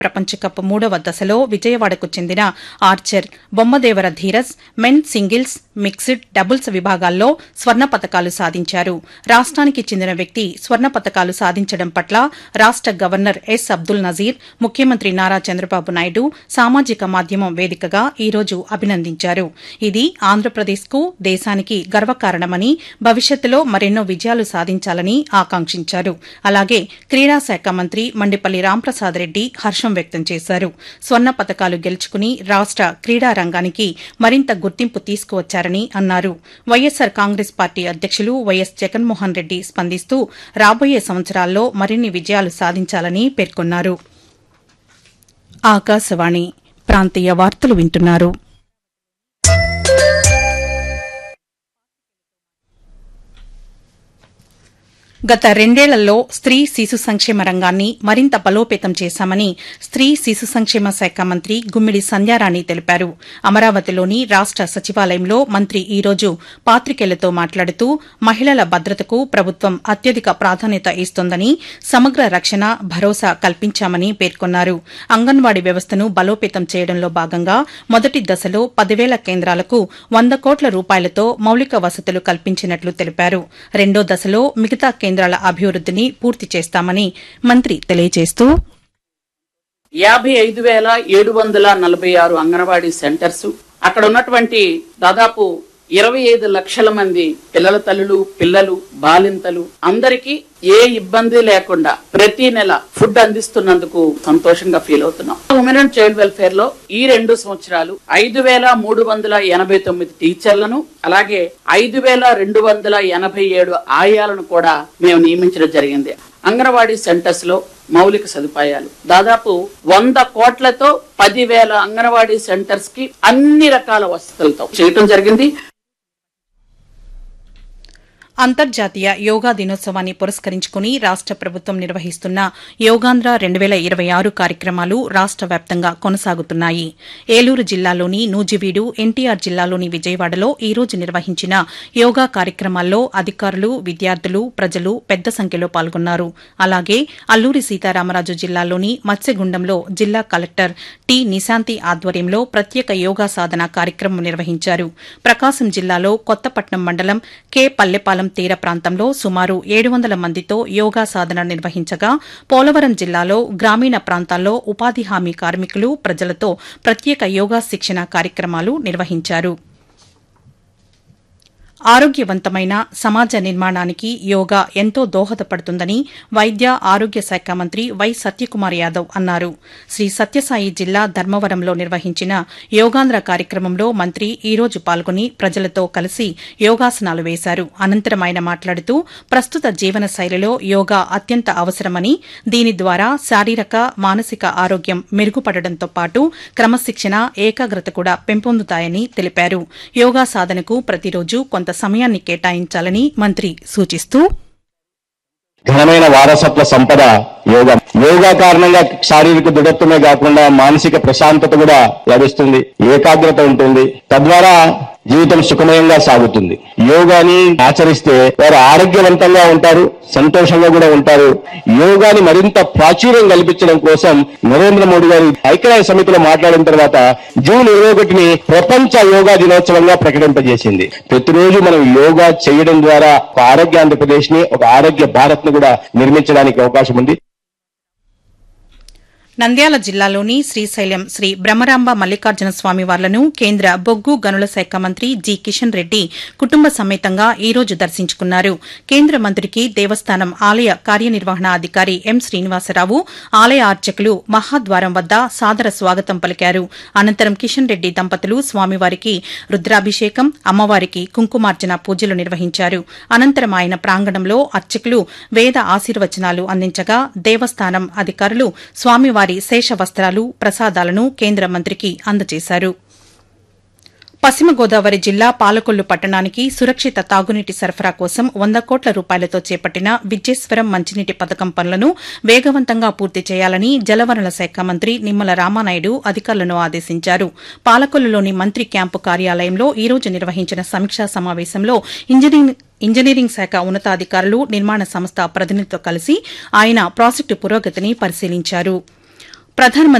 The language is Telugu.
ప్రపంచ కప్ మూడవ దశలో విజయవాడకు చెందిన archer Bommadevara Dheeraj men singles mixed doubles విభాగాల్లో స్వర్ణ పతకాలు సాధించారు రాష్ట్రానికి చెందిన వ్యక్తి స్వర్ణ పతకాలు సాధించడం పట్ల రాష్ట గవర్నర్ ఎస్ అబ్దుల్ నజీర్ ముఖ్యమంత్రి నారా చంద్రబాబు నాయుడు సామాజిక మాధ్యమం వేదికగా ఈ రోజు అభినందించారు ఇది ఆంధ్రప్రదేశ్కు దేశానికి గర్వకారణమని భవిష్యత్తులో మరెన్నో విజయాలు సాధించాలని ఆకాంక్షించారు అలాగే క్రీడా శాఖ మంత్రి మండిపల్లి రాంప్రసాద్ రెడ్డి హర్షం వ్యక్తం చేశారు స్వర్ణ పతకాలు గెలుచుకుని రాష్ట క్రీడా రంగానికి మరింత గుర్తింపు తీసుకువచ్చారని అన్నారు వైఎస్సార్ కాంగ్రెస్ పార్టీ అధ్యక్షులు వైఎస్ జగన్మోహన్ రెడ్డి స్పందిస్తూ రాబోయే సంవత్సరాల్లో మరిన్ని విజయాలు సాధించాలని పేర్కొన్నారు ఆకాశవాణి ప్రాంతీయ వార్తలు వింటున్నారు గత రెండేళ్లలో స్త్రీ శిశు సంక్షేమ రంగాన్ని మరింత బలోపేతం చేశామని స్త్రీ శిశు సంక్షేమ శాఖ మంత్రి గుమ్మిడి సంధ్యారాణి తెలిపారు అమరావతిలోని రాష్ట సచివాలయంలో మంత్రి ఈ రోజు పాతికేయులతో మాట్లాడుతూ మహిళల భద్రతకు ప్రభుత్వం అత్యధిక ప్రాధాన్యత ఇస్తోందని సమగ్ర రక్షణ భరోసా కల్పించామని పేర్కొన్నారు అంగన్వాడీ వ్యవస్థను బలోపేతం చేయడంలో భాగంగా మొదటి దశలో పదివేల కేంద్రాలకు వంద కోట్ల రూపాయలతో మౌలిక వసతులు కల్పించినట్లు తెలిపారు రెండో దశలో మిగతా కేంద్రాల అభివృద్దిని పూర్తి చేస్తామని మంత్రి తెలియజేస్తూ యాభై ఐదు వేల ఏడు వందల నలభై ఆరు అంగన్వాడీ సెంటర్స్ అక్కడ ఉన్నటువంటి దాదాపు ఇరవై ఐదు లక్షల మంది పిల్లల తల్లులు పిల్లలు బాలింతలు అందరికీ ఏ ఇబ్బంది లేకుండా ప్రతి నెల ఫుడ్ అందిస్తున్నందుకు సంతోషంగా ఫీల్ అవుతున్నాం ఉమెన్ అండ్ చైల్డ్ వెల్ఫేర్ లో ఈ రెండు సంవత్సరాలు ఐదు వేల మూడు వందల ఎనభై తొమ్మిది టీచర్లను అలాగే ఐదు వేల రెండు వందల ఎనభై ఏడు ఆయాలను కూడా మేము నియమించడం జరిగింది అంగన్వాడీ సెంటర్స్ లో మౌలిక సదుపాయాలు దాదాపు వంద కోట్లతో పదివేల అంగన్వాడీ సెంటర్స్ కి అన్ని రకాల వసతులతో చేయటం జరిగింది అంతర్జాతీయ యోగా దినోత్సవాన్ని పురస్కరించుకుని రాష్ట ప్రభుత్వం నిర్వహిస్తున్న యోగాంధ్ర రెండు వేల ఇరవై ఆరు కార్యక్రమాలు రాష్ట వ్యాప్తంగా కొనసాగుతున్నాయి ఏలూరు జిల్లాలోని నూజివీడు ఎన్టీఆర్ జిల్లాలోని విజయవాడలో ఈ రోజు నిర్వహించిన యోగా కార్యక్రమాల్లో అధికారులు విద్యార్థులు ప్రజలు పెద్ద సంఖ్యలో పాల్గొన్నారు అలాగే అల్లూరి సీతారామరాజు జిల్లాలోని మత్స్యగుండంలో జిల్లా కలెక్టర్ టి నిశాంతి ఆధ్వర్యంలో ప్రత్యేక యోగా సాధన కార్యక్రమం నిర్వహించారు ప్రకాశం జిల్లాలో కొత్తపట్నం మండలం కె పల్లెపాలెం తీర ప్రాంతంలో సుమారు ఏడు వందల మందితో యోగా సాధన నిర్వహించగా పోలవరం జిల్లాలో గ్రామీణ ప్రాంతాల్లో ఉపాధి హామీ కార్మికులు ప్రజలతో ప్రత్యేక యోగా శిక్షణ కార్యక్రమాలు నిర్వహించారు ఆరోగ్యవంతమైన సమాజ నిర్మాణానికి యోగా ఎంతో దోహదపడుతుందని వైద్య ఆరోగ్య శాఖ మంత్రి వై సత్యకుమార్ యాదవ్ అన్నారు శ్రీ సత్యసాయి జిల్లా ధర్మవరంలో నిర్వహించిన యోగాంధ్ర కార్యక్రమంలో మంత్రి ఈ రోజు పాల్గొని ప్రజలతో కలిసి యోగాసనాలు వేశారు అనంతరం ఆయన మాట్లాడుతూ ప్రస్తుత జీవన శైలిలో యోగా అత్యంత అవసరమని దీని ద్వారా శారీరక మానసిక ఆరోగ్యం మెరుగుపడడంతో పాటు క్రమశిక్షణ ఏకాగ్రత కూడా పెంపొందుతాయని తెలిపారు యోగా సాధనకు ప్రతిరోజు కొంత సమయాన్ని కేటాయించాలని మంత్రి సూచిస్తూ ఘనమైన వారసత్వ సంపద యోగా యోగా కారణంగా శారీరక దృఢత్వమే కాకుండా మానసిక ప్రశాంతత కూడా లభిస్తుంది ఏకాగ్రత ఉంటుంది తద్వారా జీవితం సుఖమయంగా సాగుతుంది యోగాని ఆచరిస్తే వారు ఆరోగ్యవంతంగా ఉంటారు సంతోషంగా కూడా ఉంటారు యోగాని మరింత ప్రాచుర్యం కల్పించడం కోసం నరేంద్ర మోడీ గారు ఐక్యరాజ్య సమితిలో మాట్లాడిన తర్వాత జూన్ ఇరవై ఒకటిని ప్రపంచ యోగా దినోత్సవంగా ప్రకటింపజేసింది ప్రతిరోజు మనం యోగా చేయడం ద్వారా ఒక ఆరోగ్య ఆంధ్రప్రదేశ్ ని ఒక ఆరోగ్య భారత్ ని కూడా నిర్మించడానికి అవకాశం ఉంది నంద్యాల జిల్లాలోని శ్రీశైలం శ్రీ బ్రహ్మరాంబ మల్లికార్జున స్వామి వార్లను కేంద్ర బొగ్గు గనుల శాఖ మంత్రి జి కిషన్ రెడ్డి కుటుంబ సమేతంగా ఈ రోజు దర్శించుకున్నారు కేంద్ర మంత్రికి దేవస్థానం ఆలయ కార్యనిర్వహణాధికారి ఎం శ్రీనివాసరావు ఆలయ అర్చకులు మహాద్వారం వద్ద సాదర స్వాగతం పలికారు అనంతరం కిషన్ రెడ్డి దంపతులు స్వామివారికి రుద్రాభిషేకం అమ్మవారికి కుంకుమార్చన పూజలు నిర్వహించారు అనంతరం ఆయన ప్రాంగణంలో అర్చకులు వేద ఆశీర్వచనాలు అందించగా దేవస్థానం అధికారులు స్వామివారి శేష వస్త్రాలు ప్రసాదాలను కేంద్ర మంత్రికి అందజేశారు పశ్చిమ గోదావరి జిల్లా పాలకొల్లు పట్టణానికి సురక్షిత తాగునీటి సరఫరా కోసం వంద కోట్ల రూపాయలతో చేపట్టిన విద్యేశ్వరం మంచినీటి పథకం పనులను వేగవంతంగా పూర్తి చేయాలని జలవనరుల శాఖ మంత్రి నిమ్మల రామానాయుడు అధికారులను ఆదేశించారు పాలకొల్లులోని మంత్రి క్యాంపు కార్యాలయంలో ఈ రోజు నిర్వహించిన సమీక్షా సమావేశంలో ఇంజనీరింగ్ ఇంజనీరింగ్ శాఖ ఉన్నతాధికారులు నిర్మాణ సంస్థ ప్రతినిధులతో కలిసి ఆయన ప్రాజెక్టు పురోగతిని పరిశీలించారు ప్రధానమంత్రి